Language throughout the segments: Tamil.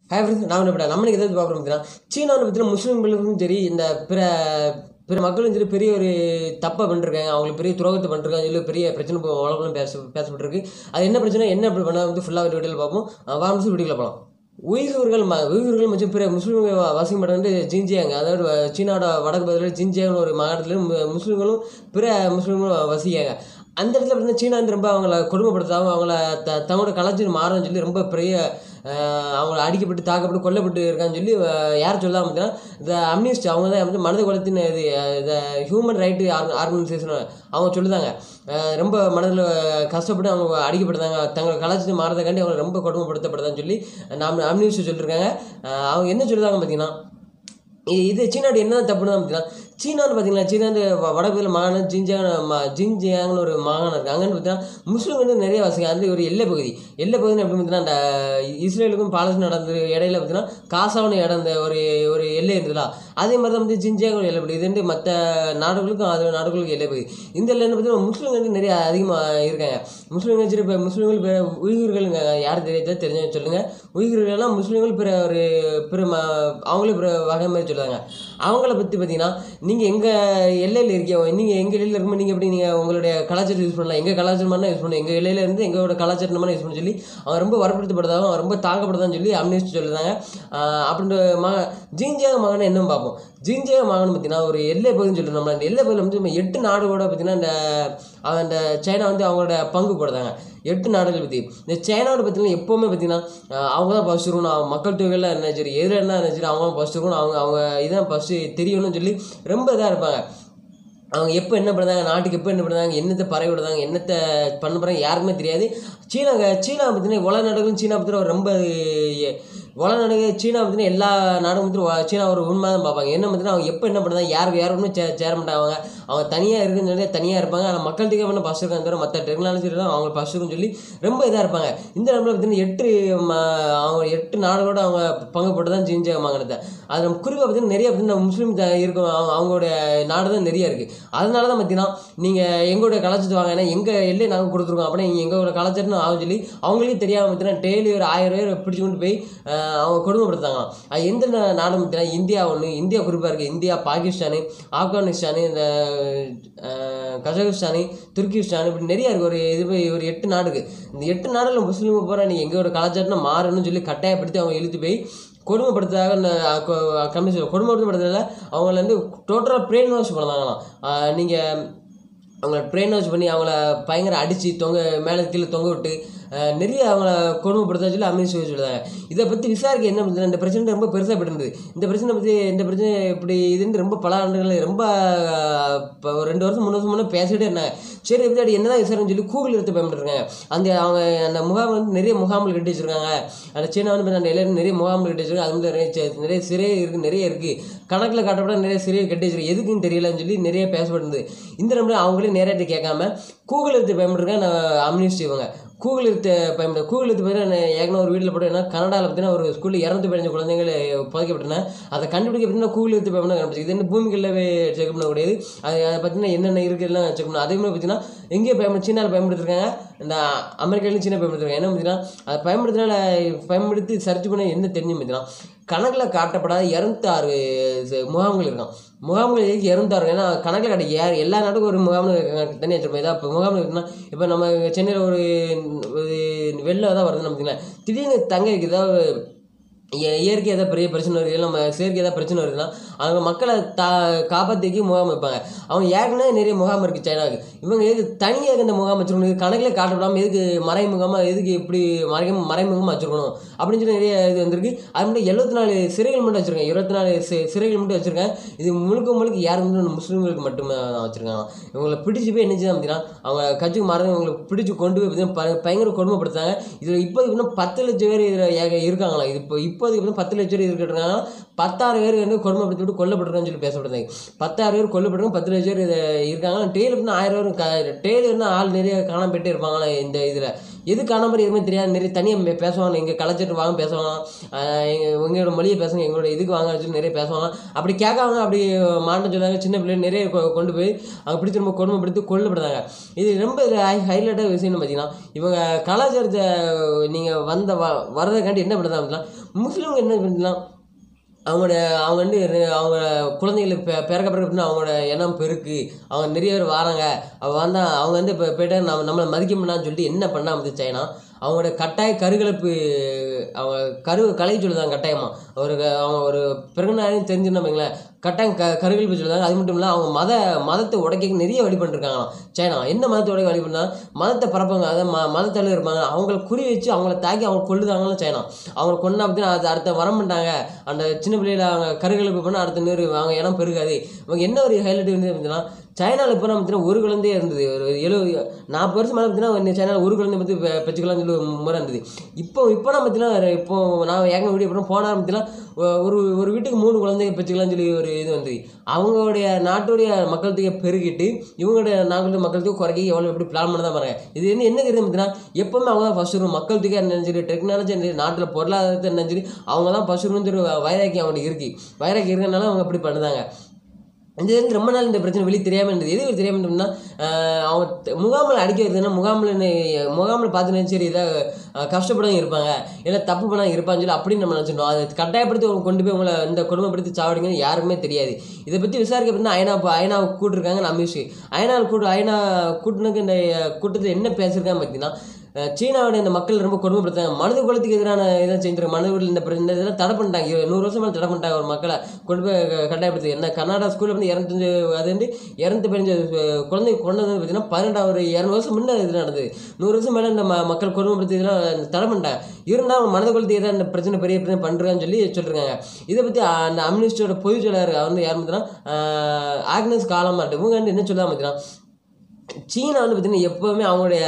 ஹாய் ஃப்ரெண்ட்ஸ் நான் என்ன நம்ம இன்னைக்கு எதாவது பார்க்குறோம் பார்த்தீங்கன்னா சீனாவில் பார்த்தீங்கன்னா முஸ்லீம்களுக்கும் சரி இந்த பிற பிற மக்களும் சரி பெரிய ஒரு தப்பை பண்ணிருக்காங்க அவங்களுக்கு பெரிய துரோகத்தை பண்ணிருக்காங்க சொல்லி பெரிய பிரச்சனை இப்போ உலகம் பேச பேசப்பட்டிருக்கு அது என்ன பிரச்சனை என்ன அப்படி பண்ணால் வந்து ஃபுல்லாக வீடியோவில் பார்ப்போம் வாரம் வீடியோவில் போகலாம் உயிர்கள் ம உயிர்கள் மற்றும் பிற முஸ்லீம் வசிக்கப்பட்ட வந்து ஜின்ஜியாங்க அதாவது வ- சீனாவோட வடக்கு பகுதியில் ஜின்ஜியாங்னு ஒரு மாகாணத்தில் மு- முஸ்லீம்களும் பிற முஸ்லீம்களும் வசிக்காங்க அந்த இடத்துல பார்த்தீங்கன்னா சீனா வந்து ரொம்ப அவங்கள கொடுமைப்படுத்தாமல் அவங்கள த தங்களோட கலாச்சாரம் மாறணும்னு சொல்லி ரொம்ப பெரிய அஹ், அவங்கள அடிக்கப்பட்டு தாக்கப்பட்டு கொல்லப்பட்டு இருக்கான்னு சொல்லி அஹ், யார் சொல்லாம பார்த்தீங்கன்னா இந்த அம்னிஸ்ட் அவங்க தான் வந்து மனித குலத்தின் இது இந்த ஹியூமன் ரைட்டு ஆர்கனைசேஷன் அவங்க சொல்லுதாங்க அஹ், ரொம்ப மனதில் கஷ்டப்பட்டு அவங்க அடிக்கப்படுதாங்க தங்களோட கலாச்சாரம் மாறதுக்காண்டி அவங்க ரொம்ப கொடுமைப்படுத்தப்படுதான்னு சொல்லி நாம் அம்னிஸ்ட் சொல்லியிருக்காங்க அஹ், அவங்க என்ன சொல்லுதாங்க பார்த்தீங்கன்னா இது இது சீனாவோட என்ன தப்புன்னு தான் பார்த்தீங்கன்னா சீனான்னு பார்த்தீங்கன்னா சீனா வந்து வ- வடபகுதியில் மாகாணம் ஜின்ஜியாங் ம ஜின்ஜியாங்னு ஒரு மாகாணம் இருக்குது அங்கன்னு பார்த்தீங்கன்னா முஸ்லீம் வந்து நிறைய வசிக்க அது ஒரு எல்லை பகுதி எல்லை பகுதின்னு எப்படி பார்த்தீங்கன்னா அந்த இஸ்ரேலுக்கும் பாலஸ்தீன் நடந்த இடையில பார்த்தீங்கன்னா காசாவன இடம் இந்த ஒரு ஒரு எல்லை இருந்ததுல அதே மாதிரி தான் வந்து ஜின்ஜியாங் ஒரு எல்லை பகுதி இது வந்து மற்ற நாடுகளுக்கும் அது நாடுகளுக்கும் எல்லை பகுதி இந்த எல்லைன்னு பார்த்தீங்கன்னா முஸ்லீம் வந்து நிறைய அதிகமாக இருக்காங்க முஸ்லீம் சரி இப்போ முஸ்லீம்கள் பிற உயிர்களுங்க யார் தெரியாத தெரிஞ்சவங்க சொல்லுங்கள் உயிர்கள்லாம் முஸ்லீம்கள் பிற ஒரு பிற ம அவங்களும் பிற வகை மாதிரி சொல்லுவாங்க அவங்கள பற்றி பார்த்தீங்கன்னா நீங்கள் எங்கள் எல்லையில் இருக்கீங்க நீங்கள் எங்கள் எல்லையில் இருக்கும்போது நீங்கள் எப்படி நீங்கள் உங்களுடைய கலாச்சாரத்தை யூஸ் பண்ணலாம் எங்கள் கலாச்சாரமான யூஸ் பண்ணணும் எங்கள் எல்லையில இருந்து எங்களோட கலாச்சாரமான யூஸ் பண்ண சொல்லி அவங்க ரொம்ப வற்புறுத்தப்படுறதாகவும் அவங்க ரொம்ப தாக்கப்படுதான்னு சொல்லி அம்னிஸ்ட் சொல்லுறாங்க அப்படின்ற மக ஜீன்ஜியாக மகனை என்னன்னு பார்ப்போம் ஜீன்ஜியாக மகன் பார்த்தீங்கன்னா ஒரு எல்லை பகுதின்னு சொல்லிட்டு நம்ம இந்த எல்லை பகுதியில் வந்து நம்ம எட்டு நாடுகளோட பார்த்தீங்கன்னா இந்த அவன் இந்த சைனா வந்து அவங்களோட பங்கு போடுறாங்க எட்டு நாடுகள் பற்றி இந்த சைனாவோட பார்த்தீங்கன்னா எப்போவுமே பார்த்தீங்கன்னா அஹ் அவங்க தான் ஃபஸ்ட் இருக்கணும் அவங்க மக்கள் தொகையில் என்ன சரி எதில் என்ன இருந்தாலும் சரி அவங்க தான் ஃபஸ்ட் இருக்கணும் அவங்க அவங்க இதான் ஃபஸ்ட்டு தெரியணும்னு சொல்லி ரொம்ப இதாக இருப்பாங்க அவங்க எப்போ என்ன பண்ணுறாங்க நாட்டுக்கு எப்போ என்ன பண்ணுறாங்க என்னத்தை பரவி விடுறாங்க என்னத்தை பண்ண போகிறாங்க யாருக்குமே தெரியாது சீனா சீனா பார்த்தீங்கன்னா உலக நாடுகளும் சீனா பார்த்தீங்கன்னா ரொம்ப எ- உலக நாடுகள் சீனா பார்த்தீங்கன்னா எல்லா நாடும் வந்து சீனா ஒரு உண்மை தான் பார்ப்பாங்க என்ன பார்த்தீங்கன்னா அவங்க எப்போ என்ன பண்ணுறாங்க யாருக்கு யார் ஒன்றும் சே சேர மாட்டாங்க அவங்க தனியாக இருக்குன்னு சொல்லி தனியாக இருப்பாங்க ஆனால் மக்கள் திக பண்ண பஸ் இருக்காங்க தவிர மற்ற டெக்னாலஜி தான் அவங்க பஸ் இருக்குன்னு சொல்லி ரொம்ப இதாக இருப்பாங்க இந்த இடத்துல பார்த்தீங்கன்னா எட்டு ம- அவங்க எட்டு நாடுகளோட அவங்க பங்கு போட்டு தான் ஜிஞ்ச வாங்கினதை அது குறிப்பாக பார்த்தீங்கன்னா நிறைய பார்த்தீங்கன்னா முஸ்லீம் த- இருக்கும் அவங்க- அவங்களுடைய நாடு தான் நிறைய இருக்குது அதனால தான் பார்த்தீங்கன்னா நீங்கள் எங்களுடைய கலாச்சாரத்தை வாங்க ஏன்னா எங்கள் எல்லையை நாங்கள் கொடுத்துருக்கோம் அப்படின்னா நீங்கள் எங்களோட கலாச்சாரம்னு ஆகும் சொல்லி அவங்களுக்கே தெரியாமல் பார்த்தீங்கன்னா டெய்லி ஒரு ஆயிரம் பேர் பிடிச்சி கொண்டு போய் அஹ், அவங்க கொடுமைப்படுத்தாங்களாம் அது எந்த நா- நாடு பார்த்தீங்கன்னா இந்தியா ஒன்று இந்தியா குறிப்பாக இருக்குது இந்தியா பாகிஸ்தானு ஆப்கானிஸ்தானு இந்த அஹ், கஜகஸ்தானு துர்கிஸ்தான் இப்படி நிறைய இருக்குது ஒரு இது போய் ஒரு எட்டு நாடு இருக்குது இந்த எட்டு நாடுல முஸ்லீம் போகிற நீ எங்களோட கலாச்சாரத்தை மாறணும்னு சொல்லி கட்டாயப்படுத்தி அவங்க இழுத்து போய் கொடுமைப்படுத்தாக கம்மி சொல்ல கொடுமைப்படுத்தப்படுறதுல அவங்கள வந்து டோட்டலாக பிரெயின் வாஷ் பண்ணாங்களாம் நீங்கள் அவங்கள பிரெயின் வாஷ் பண்ணி அவங்கள பயங்கர அடித்து தொங்க மேலே கீழே தொங்க விட்டு அஹ், நிறைய அவங்கள கொடுமைப்படுத்த சொல்லி அமீர் சொல்லி சொல்லுறாங்க இதை பற்றி விசாரிக்க என்ன பண்ணுறது இந்த பிரச்சனை ரொம்ப பெருசாக இருந்தது இந்த பிரச்சனை பற்றி இந்த பிரச்சனை இப்படி இதுன்னு ரொம்ப பல ஆண்டுகள் ரொம்ப அஹ், இப்போ ஒரு ரெண்டு வருஷம் மூணு வருஷம் முன்னே பேசிகிட்டே இருந்தாங்க சரி எப்படி அது என்னதான் விசாரணை சொல்லி கூகுள் எடுத்து பயன்படுறாங்க அந்த அவங்க அந்த முகாம் வந்து நிறைய முகாம்கள் கட்டி வச்சிருக்காங்க அந்த சீனா வந்து அந்த எல்லாரும் நிறைய முகாம்கள் கட்டி வச்சிருக்காங்க அது வந்து நிறைய சி- நிறைய சிறை இருக்குது நிறைய இருக்குது கணக்கில் காட்டப்பட நிறைய சிறை கட்டி வச்சிருக்கு எதுக்குன்னு தெரியலன்னு சொல்லி நிறைய பேசப்படுது இந்த நம்பர் அவங்களே நேரத்தை கேட்காம கூகுள் எடுத்து பயன்படுறாங்க அம்னிஸ்ட் இவங்க கூகுள் எடுத்து பயன்படுத்த கூகுள் எடுத்து பார்த்தீங்கன்னா ஏற்கனவே ஒரு வீட்டில் போட்டு என்ன கனடாவில் பார்த்தீங்கன்னா ஒரு ஸ்கூலில் இறந்து பதினஞ்சு குழந்தைகள் புதைக்கப்பட்டன அதை கண்டுபிடிக்க பார்த்தீங்கன்னா கூகுள் எடுத்து பயன்பட கண்டுபிடிச்சு இது என்ன பூமிகளில் செக் பண்ணக்கூடியது அது அதை பார்த்தீங்கன்னா என்னென்ன இருக்குதுலாம் செக் பண்ணணும் அதே மாதிரி பார்த்தீங்கன்னா எங்கே பயன்படுத்தி சீனாவில் பயன்படுத்திருக்காங்க இந்த அமெரிக்காலையும் சீனா பயன்படுத்திருக்காங்க என்ன பார்த்தீங்கன்னா அதை பயன்படுத்தினால பயன்படுத்தி சர்ச் பண்ண என்ன தெரிஞ்சு பார்த்தீங்கன்னா கணக்கில் காட்டப்படாத இரநூத்தாறு முகாம்கள் இருக்கான் முகாம்கள் எதுக்கு இரநூத்தாறு ஏன்னா கணக்கில் காட்ட யார் எல்லா நாட்டுக்கும் ஒரு முகாம்னு தனியாக வச்சிருப்போம் ஏதாவது இப்போ முகாம்னு இருக்குன்னா இப்போ நம்ம சென்னையில் ஒரு ஒரு வெள்ளம் தான் வருதுன்னு பார்த்தீங்களா திடீர்னு தங்க வைக்க ஏதாவது இய- இயற்கை ஏதாவது பெரிய பிரச்சனை வருது இல்லை நம்ம செயற்கை ஏதாவது பிரச்சனை வருதுன்னா அவங்க மக்களை தா காப்பாற்றிக்கு முகாம் வைப்பாங்க அவங்க ஏற்கனவே நிறைய முகாம் இருக்குது சைனாவுக்கு இவங்க எதுக்கு தனியாக இந்த முகாம் வச்சிருக்கணும் இது கணக்கில் காட்டப்படாமல் எதுக்கு மறைமுகமாக எதுக்கு இப்படி மறை மறைமுகமாக வச்சிருக்கணும் அப்படின்னு சொல்லி நிறைய இது வந்திருக்கு அது மட்டும் எழுபத்தி நாலு சிறைகள் மட்டும் வச்சிருக்கேன் இருபத்தி நாலு சி- சிறைகள் மட்டும் வச்சிருக்கேன் இது முழுக்க முழுக்க யார் வந்து முஸ்லீம்களுக்கு மட்டுமே தான் வச்சிருக்காங்க இவங்களை பிடிச்சி போய் என்ன செய்ய அப்படின்னா அவங்க கட்சிக்கு மாறது இவங்களை பிடிச்சி கொண்டு போய் பார்த்தீங்கன்னா ப- பயங்கர கொடுமைப்படுத்தாங்க இதில் இப்போ இன்னும் பத்து லட்சம் பேர் இதில் இருக்காங்களா இது இப்போ இப்போதைக்கு வந்து பத்து லட்சம் பேர் இருக்கிறாங்க பத்தாறு பேர் வந்து கொடுமைப்படுத்தி விட்டு கொல்லப்பட்டிருக்கான்னு சொல்லி பேசப்படுறாங்க பத்தாறு பேர் கொல்லப்பட்டிருக்காங்க பத்து லட்சம் பேர் இது இருக்காங்க டெய்லி வந்து ஆயிரம் பேர் க டெய்லி வந்து ஆள் நிறைய காணாம போயிட்டே இருப்பாங்களா இந்த இதில் எது காணாமல் எதுவுமே தெரியாது நிறைய தனியாக பேசுவாங்க எங்கள் கலாச்சாரத்தை வாங்க பேசுவாங்க ஆஹ் எங்க எங்களோட மொழியை பேசுங்க எங்களோட இதுக்கு வாங்க சொல்லி நிறைய பேசுவாங்க அப்படி கேட்காம அப்படி மாட்ட சொல்லாங்க சின்ன பிள்ளை நிறைய கொ- கொண்டு போய் அங்கே பிடிச்சி ரொம்ப கொடுமைப்படுத்தி கொல்லப்படுறாங்க இது ரொம்ப ஹைலைட்டாக விஷயம்னு பார்த்தீங்கன்னா இவங்க கலாச்சாரத்தை நீங்கள் வந்த வ வரதுக்காண்டி என்ன பண்ணுறாங்க அப்படின்னா முஸ்லீம்கள் என்ன பண்ணலாம் அவங்களோட அவங்க வந்து ரெ- அவங்க குழந்தைகளுக்கு பெ பிறக்க பிறக்க அவங்களோட எண்ணம் பெருக்கு அவங்க நிறைய பேர் வராங்க அவ வந்தால் அவங்க வந்து இப்போ போய்ட்டு நம்ம நம்மளை மதிக்க முடியான்னு சொல்லிட்டு என்ன பண்ணாம இருந்துச்சு சைனா அவங்களோட கட்டாய கருகலப்பு அவங்க கரு கலை சொல்லுதாங்க கட்டாயமாக ஒரு க- அவங்க ஒரு பிறகுனாலும் தெரிஞ்சுன்னு வைங்களேன் கட்டாயம் க கருகலப்பு சொல்லுதாங்க அது மட்டும் இல்லை அவங்க மத மதத்தை உடைக்க நிறைய வழி பண்ணிருக்காங்களாம் சைனா என்ன மதத்தை உடைக்க வழி பண்ணா மதத்தை பரப்பாங்க அதாவது ம மதத்தலை இருப்பாங்க அவங்கள குறி வச்சு அவங்கள தாக்கி அவங்க கொள்ளுதாங்களும் சைனா அவங்கள கொண்டா பார்த்தீங்கன்னா அது அடுத்த வரம் பண்ணிட்டாங்க அந்த சின்ன பிள்ளையில அவங்க கருகலப்பு பண்ணால் அடுத்த நேரு அவங்க இடம் பெருகாது இவங்க என்ன ஒரு ஹைலைட் வந்து பார்த்தீங்கன்னா சைனாவில் இப்போ நம்ம பார்த்தீங்கன்னா ஒரு குழந்தையே இருந்தது ஒரு எழுபது நாற்பது வருஷம் மேலே பார்த்தீங்கன்னா சைனாவில் ஒரு குழந்தை பற்றி பெற்றுக்கலாம்னு சொல்லி ஒரு முறை இருந்தது இப்போ இப்போ நான் பார்த்தீங்கன்னா இப்போ நான் ஏங்க வீடியோ அப்புறம் போனால் பார்த்தீங்கன்னா ஒரு ஒரு வீட்டுக்கு மூணு குழந்தைங்க பெற்றுக்கலாம்னு சொல்லி ஒரு இது வந்தது அவங்களுடைய நாட்டுடைய மக்கள் தொகை பெருகிட்டு இவங்களுடைய நாட்டுடைய மக்கள் தொகை குறைக்க எவ்வளோ எப்படி பிளான் பண்ண தான் பாருங்க இது வந்து என்ன தெரியுது பார்த்தீங்கன்னா எப்பவுமே அவங்க தான் ஃபர்ஸ்ட் வரும் மக்கள் தொகை என்ன சரி டெக்னாலஜி என்ன சரி நாட்டில் பொருளாதாரத்தை என்ன சரி அவங்க தான் ஃபர்ஸ்ட் வரும்னு சொல்லி வைராக்கியம் அவங்களுக்கு இருக்கு வைராக்கியம் இருக்கிறனால அவங்க அப்படி பண்ணுதாங்க இது வந்து ரொம்ப நாள் இந்த பிரச்சனை வெளியே தெரியாமல் இருந்தது எது வெளிய தெரியாமல் இருந்ததுன்னா ஆஹ் அவங்க த- முகாமில் அடிக்க வருதுன்னா முகாமில் என்ன- முகாமில் பார்த்துன்னு சரி இதாக கஷ்டப்படவும் இருப்பாங்க இல்லை தப்பு பண்ணாங்க இருப்பான்னு சொல்லி அப்படின்னு நம்ம நினச்சிட்டோம் அதை கட்டாயப்படுத்தி அவங்க கொண்டு போய் உங்களை இந்த கொடுமைப்படுத்தி சாவடிங்கன்னு யாருக்குமே தெரியாது இதை பற்றி விசாரிக்க அப்படின்னா ஐநா ஐநா கூட்டிருக்காங்க நம்ம யூஸ் ஐநா கூட்டு ஐநா கூட்டினுக்கு இந்த கூட்டத்தில் என்ன பேசியிருக்காங்க பார்த்தீங்கன்னா அஹ் சீனாவுடைய இந்த மக்கள் ரொம்ப கொடுமைப்படுத்தாங்க மனித குலத்துக்கு எதிரான இதை செஞ்சிருக்க மனிதர்கள் இந்த பிர- இந்த இதெல்லாம் தடை பண்ணிட்டாங்க இரு- நூறு வருஷம் மேலே தடை பண்ணிட்டாங்க ஒரு மக்களை கொண்டு போய் க- கட்டாயப்படுத்தி என்ன கர்நாடகா ஸ்கூலில் வந்து இரநூத்தஞ்சு அது வந்து இரநூத்தி பதினஞ்சு அஹ், குழந்தை கொண்டு வந்து பார்த்தீங்கன்னா பன்னெண்டாவது ஒரு இரநூறு வருஷம் முன்னே இது நடந்தது நூறு வருஷம் மேலே இந்த ம- மக்கள் கொடுமைப்படுத்தி இதெல்லாம் தடை பண்ணிட்டாங்க இருந்தாலும் மனித குலத்துக்கு எதிராக இந்த பிரச்சனை பெரிய பிரச்சனை பண்ணுறான்னு சொல்லி சொல்லிருக்காங்க இதை பற்றி அந்த அம்னிஸ்டோட பொதுச் செயலாளர் அவர் வந்து யார் பார்த்தீங்கன்னா ஆக்னஸ் காலமாட்டு இவங்க வந்து என்ன சொல்லாம பார்த்தீங்கன்னா சீனா வந்து பார்த்தீங்கன்னா எப்போவுமே அவங்களுடைய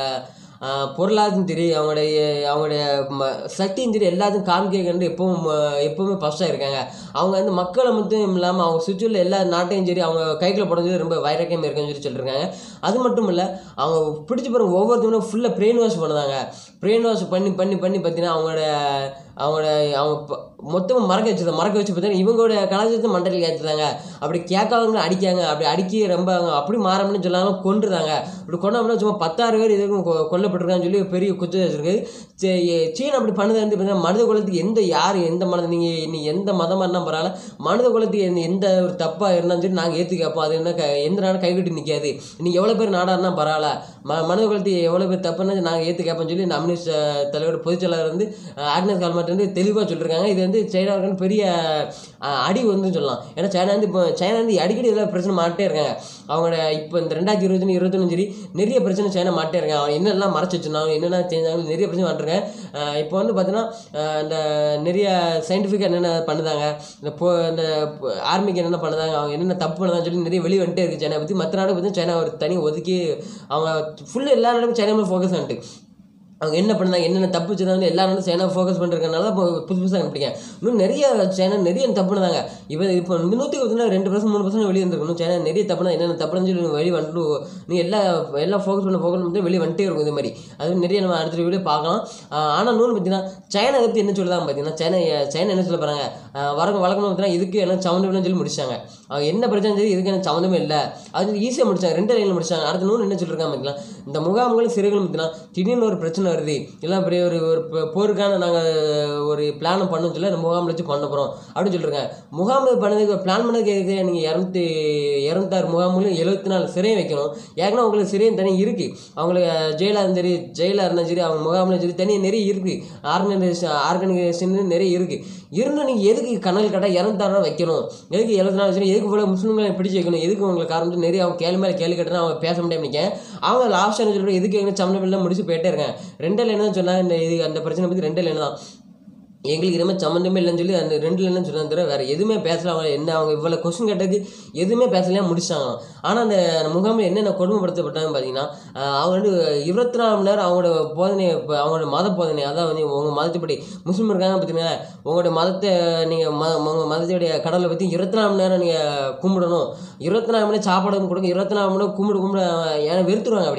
ஆஹ், பொருளாதாரம் சரி அவங்களுடைய அவங்களுடைய ம- சக்தியும் சரி எல்லாத்தையும் காமிக்க வந்து எப்பவும் ஆஹ், எப்பவுமே ஃபஸ்ட்டாக இருக்காங்க அவங்க வந்து மக்களை மட்டும் இல்லாமல் அவங்க சுற்றியுள்ள எல்லா நாட்டையும் சரி அவங்க கைக்குள்ள போடுறது ரொம்ப வைரக்கியம் இருக்குன்னு சொல்லி சொல்லியிருக்காங்க அது மட்டும் இல்லை அவங்க பிடிச்சி போகிற ஒவ்வொருத்தவங்களும் ஃபுல்லாக பிரெயின் வாஷ் பண்ணுதாங்க பிரெயின் வாஷ் பண்ணி பண்ணி பண்ணி பார்த்தீங்கன்னா அவங்களோட அவங்களோட அவங்க ப- மொத்தமாக மறக்க வச்சுருந்தாங்க மறக்க வச்சு பார்த்தீங்கன்னா இவங்களோட கலாச்சாரத்தை மண்டலில் ஏற்றுறாங்க அப்படி கேட்காதவங்க அடிக்காங்க அப்படி அடிக்கி ரொம்ப அவங்க அப்படி மாறணும்னு சொல்லாமல் கொண்டுறாங்க இப்படி கொண்டாமல் சும்மா பத்தாறு பேர் இதுக்கும் கொ- கொல்லப்பட்டிருக்கான்னு சொல்லி பெரிய குத்து வச்சிருக்கு சீ- சீனா அப்படி பண்ணது வந்து பார்த்தீங்கன்னா மனித குலத்துக்கு எந்த யார் எந்த மனது நீங்கள் நீ எந்த மதமாக இருந்தால் பரவாயில்ல மனித குலத்துக்கு எந்த எந்த ஒரு தப்பாக இருந்தாலும் சரி நாங்கள் ஏற்று கேட்போம் அது என்ன க எந்த நாடும் கைவிட்டு நிற்காது நீங்கள் எவ்வளோ பேர் நாடாக இருந்தால் பரவாயில்ல ம மனித குலத்துக்கு எவ்வளோ பேர் தப்புன்னா நாங்கள் ஏற்று கேட்போம்னு சொல்லி இந்த அம்னிஸ்ட் தலைவர் பொதுச் செயலாளர் வந்து அஹ், ஆக்னஸ் கால்மாட் வந்து தெளிவாக சொல்லியிருக்காங்க இது வந்து சைனாவுக்கு வந்து பெரிய அஹ், அடி வந்து சொல்லலாம் ஏன்னா சைனா வந்து இப்போ சைனா வந்து அடிக்கடி இதில் பிரச்சனை மாட்டே இருக்காங்க அவங்களோட இப்போ இந்த ரெண்டாயிரத்தி இருபத்தி இருபத்தொன்னு சரி நிறைய பிரச்சனை சைனா மாட்டே இருக்காங்க அவங்க என்னெல்லாம் மறைச்சு வச்சிருந்தாங்க என்னென்ன செஞ்சாங்க நிறைய பிரச்சனை மாட்டிருக்காங்க அஹ், இப்போ வந்து பார்த்தீங்கன்னா அஹ், இந்த நிறைய சயின்டிஃபிக்காக என்னென்ன பண்ணுதாங்க இந்த போ இந்த ஆர்மிக்கு என்னென்ன பண்ணுதாங்க அவங்க என்னென்ன தப்பு பண்ணுதான்னு சொல்லி நிறைய வெளியே வந்துட்டே இருக்கு சைனா பற்றி மற்ற நாடு பற்றி சைனா ஒரு தனி ஒதுக்கி அவங்க ஃபுல்லாக எல்லா நாடும் சைனா மேலே ஃபோக்கஸ் பண்ணிட்டு அவங்க என்ன பண்ணாங்க என்னென்ன தப்பு செய்தாங்க எல்லா நாளும் சைனா ஃபோக்கஸ் பண்ணிருக்கனால தான் இப்போ புதுசு புதுசாக கண்டுபிடிங்க இன்னும் நிறைய சைனா நிறைய தப்பு பண்ணாங்க இப்போ இப்போ நூற்றி பார்த்தீங்கன்னா ரெண்டு பர்சன்ட் மூணு பர்சன்ட் வெளியே இருந்திருக்கணும் சைனா நிறைய தப்பு பண்ணா என்னென்ன தப்பு சொல்லி வெளியே வந்துட்டு நீ எல்லா எல்லாம் ஃபோக்கஸ் பண்ண ஃபோக்கஸ் பண்ணிட்டு வெளியே வந்துட்டே இருக்கும் இது மாதிரி அது நிறைய நம்ம அடுத்த வீடியோ பார்க்கலாம் ஆனால் நூல் பார்த்தீங்கன்னா சைனா பற்றி என்ன சொல்லுதாங்க பார்த்தீங்கன்னா சைனா சைனா என்ன சொல்ல போகிறாங்க வரங்க வழக்கமாக பார்த்தீங்கன்னா இதுக்கு என்ன சவுண்டம்னு சொல்லி முடிச்சாங்க அவங்க என்ன பிரச்சனை சரி இதுக்கு எனக்கு சம்மந்தமே இல்லை அது ஈஸியாக முடிச்சாங்க ரெண்டு லைனில் முடிச்சாங்க அடுத்த நூல் என்ன சொல்லிருக்காங்க பார்த்தீங்கன்னா இந்த முகாம்களும் சிறைகளும் பார்த்தீங்கன்னா திடீர்னு ஒரு பிரச்சனை வருது எல்லாம் பெரிய ஒரு ஒரு போ- போருக்கான நாங்கள் ஒரு பிளானை பண்ண சொல்லி அந்த முகாமில் வச்சு பண்ண போகிறோம் அப்படின்னு சொல்லியிருக்காங்க முகாம் பண்ணதுக்கு பிளான் பண்ணதுக்கு எதுக்கு நீங்கள் இரநூத்தி இரநூத்தாறு முகாம்களும் எழுபத்தி நாலு சிறையும் வைக்கணும் ஏற்கனவே உங்களுக்கு சிறையும் தனி இருக்குது அவங்களுக்கு ஜெயிலாக இருந்தாலும் சரி ஜெயிலாக இருந்தாலும் சரி அவங்க முகாமில் சரி தனியாக நிறைய இருக்குது ஆர்கனைசேஷன் ஆர்கனைசேஷன் நிறைய இருக்குது இருந்தும் நீங்கள் எதுக்கு கணல் கட்ட இரநூத்தாறு நாள் வைக்கணும் எதுக்கு எழுபத்தி நாலு வச்சு எதுக்கு இவ்வளோ முஸ்லீம்களை பிடிச்சி வைக்கணும் எதுக்கு உங்களுக்கு காரணம் நிறைய அவங்க கேள்வி மேலே கேள்வி கேட்டனா அவங்க பேச முடியாம நிற்க அவங்க லாஸ்ட் சொல்லி எதுக்கு எங்கே சம்மந்தம் இல்லை முடிச்சு போயிட்டே இருக்காங்க ரெண்டு லைன் தான் சொன்னாங்க இந்த இது அந்த பிரச்சனை பற்றி ரெண்டு லைன் தான் எங்களுக்கு இனிமேல் சம்மந்தமே இல்லைன்னு சொல்லி அந்த ரெண்டு இல்லைன்னு சொன்னது தவிர வேறு எதுவுமே பேசல அவங்க என்ன அவங்க இவ்வளோ கொஸ்டின் கேட்டதுக்கு எதுவுமே பேசலையா முடிச்சாங்களாம் ஆனால் அந்த முகாமில் என்னென்ன கொடுமைப்படுத்தப்பட்டாங்க பார்த்தீங்கன்னா ஆஹ் அவங்க வந்து இருபத்தி நாலு மணி நேரம் அவங்களோட போதனை இப்போ அவங்களோட மத போதனை அதான் வந்து உங்கள் மதத்தைப்படி முஸ்லீம் இருக்காங்க பார்த்தீங்கன்னா உங்களோட மதத்தை நீங்கள் ம உங்கள் மதத்துடைய கடவுளை பற்றி இருபத்தி நாலு மணி நேரம் நீங்கள் கும்பிடணும் இருபத்தி நாலு மணி நேரம் சாப்பாடு கொடுங்க இருபத்தி நாலு மணி நேரம் கும்பிடு கும்பிட ஏன்னா வெறுத்துருவாங்க அப்படி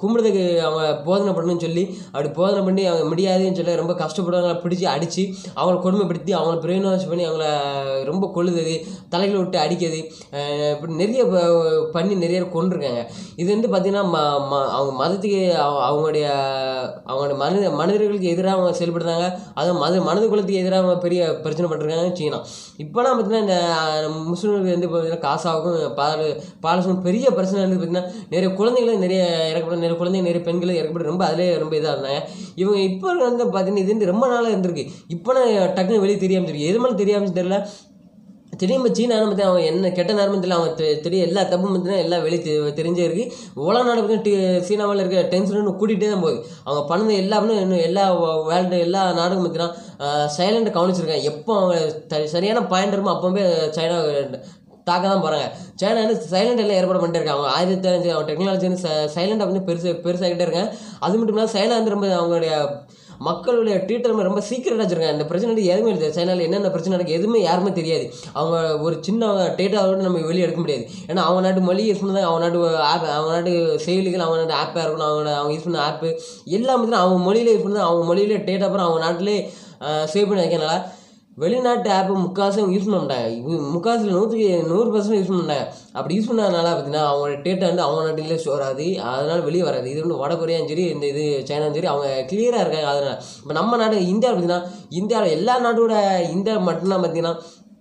கும்பிடுறதுக்கு அவங்க போதனை பண்ணணும்னு சொல்லி அப்படி போதனை பண்ணி அவங்க முடியாதுன்னு சொல்லி ரொம்ப கஷ்டப்படுறவங்கள பிடிச்சி அடித்து அவங்கள கொடுமைப்படுத்தி அவங்கள பிரயோஜனம் பண்ணி அவங்கள ரொம்ப கொள்ளுது தலைகளை விட்டு அடிக்கிறது அஹ் இப்படி நிறைய ப- பண்ணி நிறைய கொண்டிருக்காங்க இது வந்து பார்த்திங்கன்னா ம ம அவங்க மதத்துக்கு அவ- அவங்களுடைய அவங்களுடைய மனித மனிதர்களுக்கு எதிராக அவங்க செயல்படுறாங்க அதுவும் மத மனித குலத்துக்கு எதிராக அவங்க பெரிய பிரச்சனை பண்ணிருக்காங்க சீனா இப்போலாம் பார்த்தீங்கன்னா இந்த அஹ், முஸ்லிம்களுக்கு வந்து பார்த்தீங்கன்னா காசாவுக்கும் பால் பாலசுக்கும் பெரிய பிரச்சனை வந்து பார்த்தீங்கன்னா நிறைய குழந்தைகளும் நிறைய இறக்கப்படும் நிறைய குழந்தைங்க நிறைய பெண்களும் இறக்கப்பட்டு ரொம்ப அதிலே ரொம்ப இதாக இருந்தாங்க இவங்க இப்போ வந்து பார்த்தீங்கன்னா இது வந்து ரொம்ப நாளாக இருந்திருக்கு இப்போ டக்குன்னு வெளியே தெரியாமல் தெரியும் எது மேலே தெரியாமல் தெரியல திடீர்னு சீனா பற்றி அவங்க என்ன கெட்ட நேரம் தெரியல அவங்க தெ- தெரிய எல்லா தப்பும் பார்த்தீங்கன்னா எல்லாம் வெளியே தெ- தெரிஞ்சே இருக்கு உலக நாடு பார்த்தீங்கன்னா சீனாவில் இருக்க டென்ஷன் கூட்டிகிட்டே தான் போகுது அவங்க பண்ணது எல்லாமே இன்னும் எல்லா வேர்ல்டு எல்லா நாடுகளும் பார்த்தீங்கன்னா சைலண்ட் கவனிச்சிருக்காங்க எப்போ அவங்க த- சரியான பாயிண்ட் இருக்குமோ அப்போவே சைனா தாக்க தான் போகிறாங்க சைனா வந்து சைலண்ட் எல்லாம் ஏற்பாடு பண்ணிட்டு இருக்காங்க அவங்க ஆயிரத்தி அஞ்சு அவங்க டெக்னாலஜி வந்து சைலண்டாக வந்து பெருசு பெருசாகிட்டே இருக்காங்க அது மட்டும் இல்லாமல் சைனா வந்து ரொம்ப அவங்களுடைய மக்களுடைய ட்ரீட்மெண்ட் ரொம்ப சீக்கிரட்டாக வச்சிருக்காங்க இந்த பிரச்சனை வந்து எதுவுமே இல்லை சைனாவில் என்னென்ன பிரச்சனை நடக்குது எதுவுமே யாருமே தெரியாது அவங்க ஒரு சின்ன டேட்டாவோட நம்ம வெளியே எடுக்க முடியாது ஏன்னா அவங்க நாட்டு மொழி யூஸ் பண்ணி அவங்க நாட்டு ஆப் அவங்க நாட்டு செயலிகள் அவங்க நாட்டு ஆப்பாக இருக்கணும் அவங்க அவங்க யூஸ் பண்ண ஆப்பு எல்லாம் பார்த்தீங்கன்னா அவங்க மொழியிலே யூஸ் பண்ணி அவங்க மொழியிலே டேட்டா அப்புறம் அவங்க நாட்டிலே சேவ் பண்ணி வைக்கிறனால வெளிநாட்டு ஆப்பு முக்காசு யூஸ் பண்ண மாட்டாங்க இவங்க முக்காசில் நூற்றுக்கு நூறு பர்சன்ட் யூஸ் பண்ண மாட்டாங்க அப்படி யூஸ் பண்ணாதனால பார்த்தீங்கன்னா அவங்களோட டேட்டா வந்து அவங்க நாட்டிலே ஸ்டோர் ஆகுது அதனால வெளியே வராது இது வந்து வட கொரியாவும் சரி இந்த இது சைனாவும் சரி அவங்க கிளியராக இருக்காங்க அதனால இப்போ நம்ம நாடு இந்தியாவில் பார்த்தீங்கன்னா இந்தியாவில் எல்லா நாட்டோட இந்தியா மட்டும்தான் பார்த்தீங்கன்னா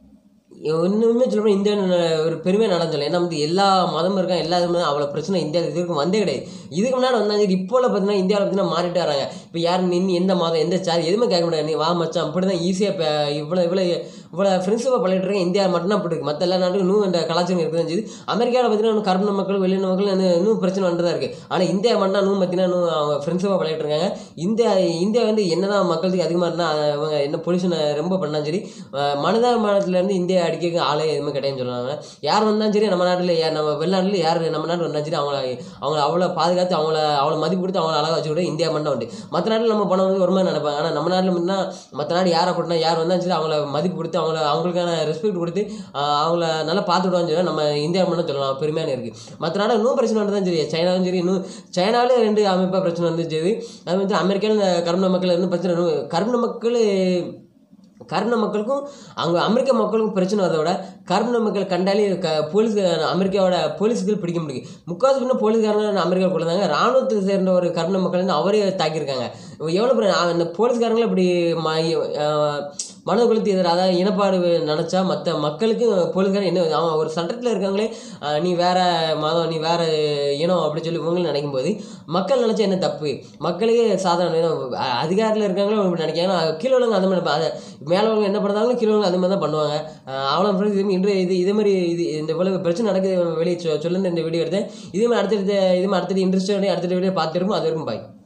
ஒன்றுமே சொல்ல இந்தியா ஒரு பெருமையாக நடந்தல ஏன்னா வந்து எல்லா மதமும் இருக்காங்க எல்லா இதுமே அவ்வளோ பிரச்சனை இந்தியா இதுக்கு வந்தே கிடையாது இதுக்கு முன்னாடி வந்தாங்க இது இப்போ பார்த்தீங்கன்னா இந்தியாவில் பார்த்தீங்கன்னா மாறிட்டு வராங்க இப்போ யார் நின்று எந்த மதம் எந்த சார் எதுவுமே கேட்க முடியாது நீ வா மச்சான் அப்படி தான் ஈஸியாக இப்போ இவ்வளோ இவ்வளோ இவ்வளோ ஃப்ரெண்ட்ஷிப்பாக பழகிட்டு இருக்காங்க இந்தியா மட்டும் தான் அப்படி இருக்கு மற்ற எல்லா நாட்டுக்கும் இன்னும் இந்த கலாச்சாரம் இருக்குது செய்யுது அமெரிக்காவில் பார்த்தீங்கன்னா இன்னும் கருப்பு மக்கள் வெளியின மக்கள் இன்னும் இன்னும் பிரச்சனை வந்துட்டு இருக்குது ஆனால் இந்தியா மட்டும் இன்னும் பார்த்தீங்கன்னா இன்னும் அவங்க ஃப்ரெண்ட்ஷிப்பாக பழகிட்டு இருக்காங்க இந்தியா இந்தியா வந்து என்னதான் மக்களுக்கு அதிகமாக இருந்தால் அவங்க என்ன பொல்யூஷனை ரொம்ப பண்ணாலும் சரி அஹ் மனிதாபிமானத்துலேருந்து இந்தியா அடிக்க ஆளே எதுவுமே கிடையாதுன்னு சொல்லுவாங்க யார் வந்தாலும் சரி நம்ம நாட்டில் யார் நம்ம வெளிநாட்டில் யார் நம்ம நாட்டில் வந்தாலும் சரி அவங்கள அவங்கள அவ்வளோ பாதுகாத்து அவங்கள அவ்வளோ மதிப்பு கொடுத்து அவங்கள அழகாக வச்சு கூட இந்தியா மட்டும் உண்டு மற்ற நாட்டில் நம்ம பணம் வந்து ஒரு மாதிரி நினைப்பாங்க ஆனால் நம்ம நாட்டில் மட்டும்தான் மற்ற நாடு யாரை கூட்டினா யார் வந்தாலும் சரி அவங்கள மதிப்பு கொடுத்து அவங்கள அவங்களுக்கான ரெஸ்பெக்ட் கொடுத்து ஆஹ் அவங்கள நல்லா பார்த்துடுவான்னு சொல்லி நம்ம இந்தியா மட்டும் சொல்லலாம் பெருமையான இருக்குது மற்ற நாடு இன்னும் பிரச்சனை வந்து தான் சரி சைனாவும் சரி இன்னும் சைனாவிலே ரெண்டு அமைப்பாக பிரச்சனை வந்துச்சு அது வந்து அமெரிக்காவில் கருண மக்கள் இருந்து பிரச்சனை இன்னும் கருண மக்கள் கருண மக்களுக்கும் அங்கே அமெரிக்க மக்களுக்கும் பிரச்சனை வரதை விட கருண மக்கள் கண்டாலே க போலீஸ் அமெரிக்காவோட போலீஸுக்கு பிடிக்க முடியும் முக்காசு பின்ன போலீஸ்காரங்க அமெரிக்கா கொடுத்தாங்க ராணுவத்தை சேர்ந்த ஒரு கருண மக்கள் வந்து அவரே தாக்கியிருக்காங்க எவ்வளோ பேர் அந்த போலீஸ்காரங்களும் இப்படி ம அஹ் மனது கொளுத்தி எதிராக அதாவது இனப்பாடு நினச்சா மற்ற மக்களுக்கு போலீஸ்காரன் என்ன அவன் ஒரு சட்டத்தில் இருக்காங்களே அஹ் நீ வேற மதம் நீ வேற இனம் அப்படி சொல்லி இவங்களும் நினைக்கும் போது மக்கள் நினச்சா என்ன தப்பு மக்களுக்கே சாதாரண இனம் அ- அதிகாரத்தில் இருக்காங்களோ இப்படி நினைக்காங்க ஆனால் கீழே உள்ளவங்க அந்த மாதிரி அது மேலே உள்ளவங்க என்ன பண்ணுறாங்களோ கீழே உள்ளவங்க அந்த மாதிரி தான் பண்ணுவாங்க அஹ் அவ்வளோ friends, இது இன்று இது இதே மாதிரி இது இந்த இவ்வளவு பிரச்சனை நடக்குது வெளியே சொ- சொல்லுங்க இந்த வீடியோ எடுத்தேன் இதே மாதிரி அடுத்தடுத்த இதே மாதிரி அடுத்தது இன்ட்ரெஸ்ட் அடுத்த வீடியோ பார்த்துருப்போம் அது வரைக்கும் பாய்